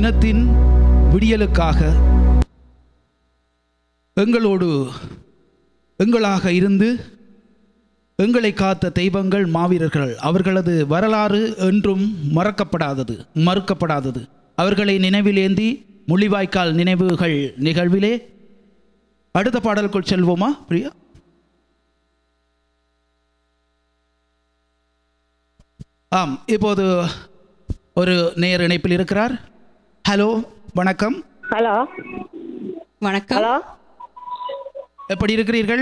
இனத்தின் விடியலுக்காக எங்களோடு எங்களாக இருந்து எங்களை காத்த தெய்வங்கள் மாவீரர்கள் அவர்களது வரலாறு என்றும் மறக்கப்படாதது மறுக்கப்படாதது அவர்களை நினைவிலேந்தி முள்ளிவாய்க்கால் நினைவுகள் நிகழ்விலே அடுத்த பாடலுக்குள் செல்வோமா பிரியா ஆம் இப்போது ஒரு நேர் இணைப்பில் இருக்கிறார் ஹலோ வணக்கம் ஹலோ வணக்கம் ஹலோ எப்படி இருக்கிறீர்கள்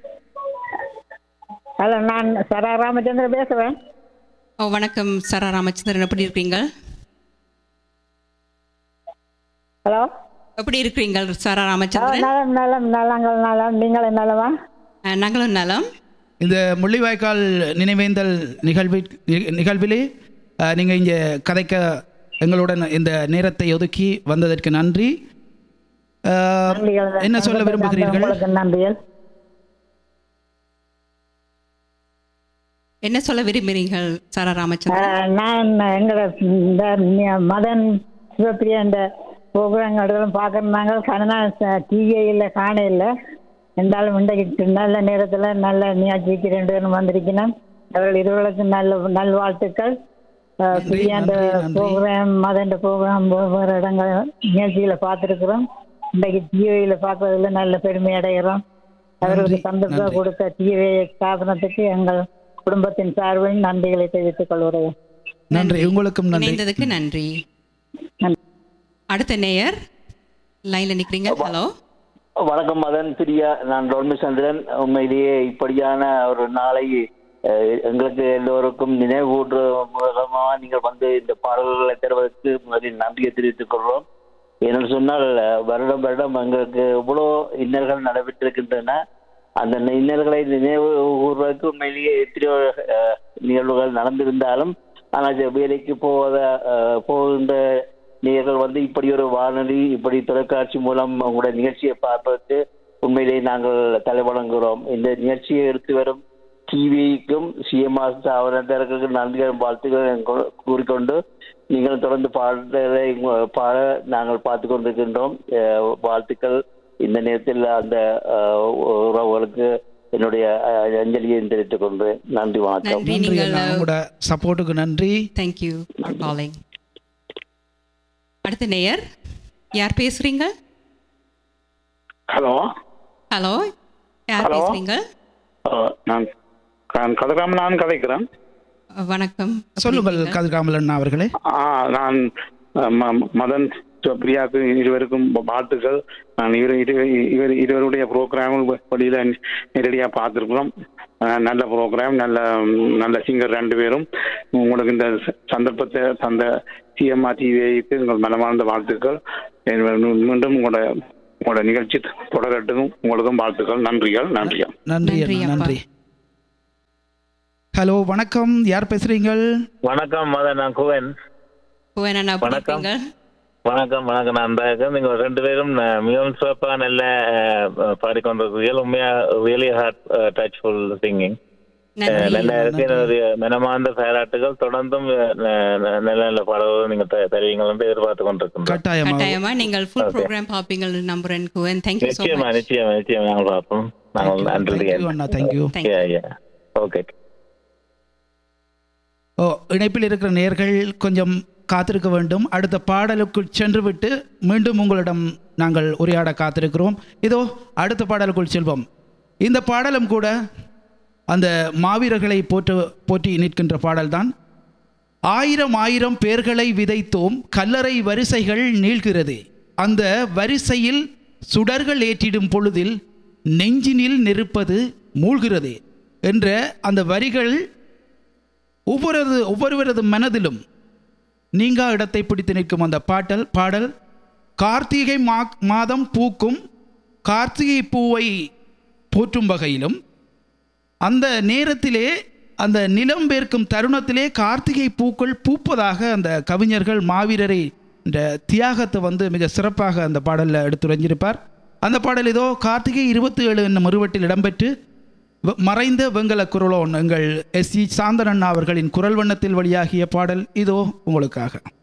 ஹலோ நான் சரா ராமச்சந்திரன் பேசுகிறேன் ஓ வணக்கம் சரா ராமச்சந்திரன் எப்படி இருக்கீங்க ஹலோ எப்படி இருக்கிறீங்க சரா ஆ, ராமச்சந்திரன் நலம் நலம் நலங்கள் நலம் நீங்கள் நலமா அஹ், நாங்களும் நலம் இந்த முள்ளிவாய்க்கால் நினைவேந்தல் நிகழ்வி நி- நிகழ்விலே நீங்கள் இங்கே கதைக்க எங்களுடன் இந்த நேரத்தை ஒதுக்கி வந்ததற்கு நன்றி அஹ், நன்றிகள் என்ன சொல்ல விரும்புகிறீர்கள் உங்களுக்கு நன்றிகள் என்ன சொல்ல விரும்புகிறீர்கள் சரா ஆ, ராமச்சந்திரன் நான் எங்களோட இந்த நி- மதன் சிவப்பிரியா இந்த ப்ரோக்ராம்களும் பார்க்குறாங்க கனனா டிவியில் காண இல்லை இருந்தாலும் இன்றைக்கு நல்ல நேரத்தில் நல்ல நியாட்சிக்கு ரெண்டு பேரும் வந்திருக்கணும் அவர்கள் இருவர்களுக்கு நல்ல நல்வாழ்த்துக்கள் ஆ, நன்றி, பிரியா அந்த நன்றி, நன்றி. ப்ரோக்ராம் மதன் ப்ரோக்ராம் ஒவ்வொரு இடங்கள் நிகழ்ச்சிகளை பார்த்துருக்குறோம் இன்றைக்கு டிவியில் பார்க்கறதுல நல்ல பெருமை அடைகிறோம் அவர்களுக்கு நன்றி, சந்தர்ப்பம் நன்றி. கொடுத்த டிவி ஸ்தாபனத்துக்கு எங்கள் குடும்பத்தின் சார்பில் நன்றிகளை தெரிவித்துக் கொள்கிறேன் நன்றி உங்களுக்கும் நன்றி இணைந்ததுக்கு நன்றி நன்றி. அடுத்த நேயர் லைன்ல நிக்கிறீங்க ஹலோ வணக்கம் மதன் பிரியா நான் டோல்மி சந்திரன் உண்மையிலேயே இப்படியான ஒரு நாளை அஹ், எங்களுக்கு எல்லோருக்கும் நினைவூட்டுற மூலமாக நீங்கள் வந்து இந்த பாடல்களை தருவதற்கு முதலில் நன்றியை தெரிவித்துக் கொள்கிறோம் ஏன்னு சொன்னால் அஹ், வருடம் வருடம் எங்களுக்கு எவ்வளோ இன்னல்கள் நடைபெற்றிருக்கின்றன அந்த இன்னல்களை நினைவு கூறுவதற்கு உண்மையிலேயே எத்தனையோ அஹ், நிகழ்வுகள் நடந்திருந்தாலும் ஆனால் வேலைக்கு போவத அஹ், போகின்ற நீங்கள் வந்து இப்படி ஒரு வானொலி இப்படி தொலைக்காட்சி மூலம் உங்களுடைய நிகழ்ச்சியை பார்ப்பதற்கு உண்மையிலேயே நாங்கள் தலைவணங்குகிறோம் இந்த நிகழ்ச்சியை எடுத்து வரும் டிவிக்கும் சிஎம்ஆர் ஸ்தாபனத்திற்கு நன்றிகள் வாழ்த்துக்கள் கூ- கூறிக்கொண்டு நீங்கள் தொடர்ந்து பாடலை உங்க- பாட நாங்கள் பார்த்து கொண்டிருக்கின்றோம் அஹ், வாழ்த்துக்கள் இந்த நேரத்தில் அந்த அஹ், உறவுகளுக்கு என்னுடைய அஹ், அஞ்சலியை தெரிவித்துக் கொள்கிறேன் நன்றி வணக்கம் நன்றி நன்றி நீங்கள் அண்ணா. உங்களோட சப்போர்ட்டுக்கு நன்றி தேங்க்யூ ஃபார் காலிங் அடுத்த நேயர் யார் பேசுறீங்க ஹலோ ஹலோ யார் Hello. பேசுறீங்க அஹ், நான் நான் கதிராமன் நான் கதைக்கிறேன் வணக்கம் எப்படி சொல்லுங்கள் இருக்கீங்க? கதிர்காமல் அண்ணா அவர்களே ஆ நான் அஹ், ம- மதன் பிரியாவுக்கு இருவருக்கும் வாழ்த்துக்கள் நான் இவர் இரு- இவர் இருவருடைய ப்ரோக்ராம் வழியில் நேரடியாக பார்த்துருக்குறோம் அஹ், நல்ல ப்ரோக்ராம் நல்ல நல்ல சிங்கர் ரெண்டு பேரும் உங்களுக்கு இந்த ச- சந்தர்ப்பத்தை தந்த சிஎம்ஆர் டிவிக்கு உங்கள் மனமார்ந்த வாழ்த்துக்கள் மீண்டும் உங்களோட உங்களோட நிகழ்ச்சி தொடரட்டும் உங்களுக்கும் வாழ்த்துக்கள் நன்றிகள் நன்றிகள் நன்றி நன்றி, அண்ணா அப்பா. நன்றி ஹலோ வணக்கம் யார் பேசுறீங்கள் வணக்கம் மதன் நான் குவன் புவன் அண்ணா எப்படி வணக்கம். இருக்கீங்க வணக்கம் வணக்கம் நான் இந்த நீங்க ரெண்டு பேரும் அஹ், மிகவும் சிறப்பா நல்ல அஹ், பாடிக்கொண்டிருக்கிறீர்கள் உண்மையா ரியலி ஹார்ட் டச்ஃபுல் சிங்கிங் நன்றி நல்ல இருக்கு என்னுடைய மனமார்ந்த பாராட்டுகள் தொடர்ந்தும் அஹ், ந- நல்ல நல்ல பாடல்கள் நீங்க த- தருவீங்கள் என்று எதிர்பார்த்து கொண்டிருக்கின்றோம் கட்டாயமா கட்டாயமா நீங்கள் ஃபுல் Okay. ப்ரோக்ராம் பார்ப்பீங்கள் நம்புறேன் குவன் தேங்க்யூ ஸோ நிச்சயமா மச் நிச்சயமா நிச்சயமா நாங்கள் பார்ப்போம் நாங்கள் நன்றி தேங்க்யூ அண்ணா தேங்க்யூ தேங்க்யூ ஓகே ஓ இணைப்பில் இருக்கிற நேர்கள் கொஞ்சம் காத்திருக்க வேண்டும் அடுத்த பாடலுக்குள் சென்று விட்டு மீண்டும் உங்களிடம் நாங்கள் உரையாட காத்திருக்கிறோம் இதோ அடுத்த பாடலுக்குள் செல்வோம் இந்த பாடலும் கூட அந்த மாவீரர்களை போற்று போற்றி நிற்கின்ற பாடல்தான் ஆயிரம் ஆயிரம் பேர்களை விதைத்தோம் கல்லறை வரிசைகள் நீள்கிறது அந்த வரிசையில் சுடர்கள் ஏற்றிடும் பொழுதில் நெஞ்சினில் நெருப்பது மூழ்கிறது என்ற அந்த வரிகள் ஒவ்வொரு ஒவ்வொருவரது மனதிலும் நீங்கா இடத்தை பிடித்து நிற்கும் அந்த பாட்டல் பாடல் கார்த்திகை மா மாதம் பூக்கும் கார்த்திகை பூவை போற்றும் வகையிலும் அந்த நேரத்திலே அந்த நிலம் பேர்க்கும் தருணத்திலே கார்த்திகை பூக்கள் பூப்பதாக அந்த கவிஞர்கள் மாவீரரை இந்த தியாகத்தை வந்து மிக சிறப்பாக அந்த பாடலில் எடுத்துரைஞ்சிருப்பார் அந்த பாடல் இதோ கார்த்திகை இருபத்தி ஏழு என்னும் மறுவட்டில் இடம்பெற்று வ- மறைந்த வெங்கல குரலோன் எங்கள் எஸ் சி சாந்தனண்ணா அவர்களின் குரல் வண்ணத்தில் வெளியாகிய பாடல் இதோ உங்களுக்காக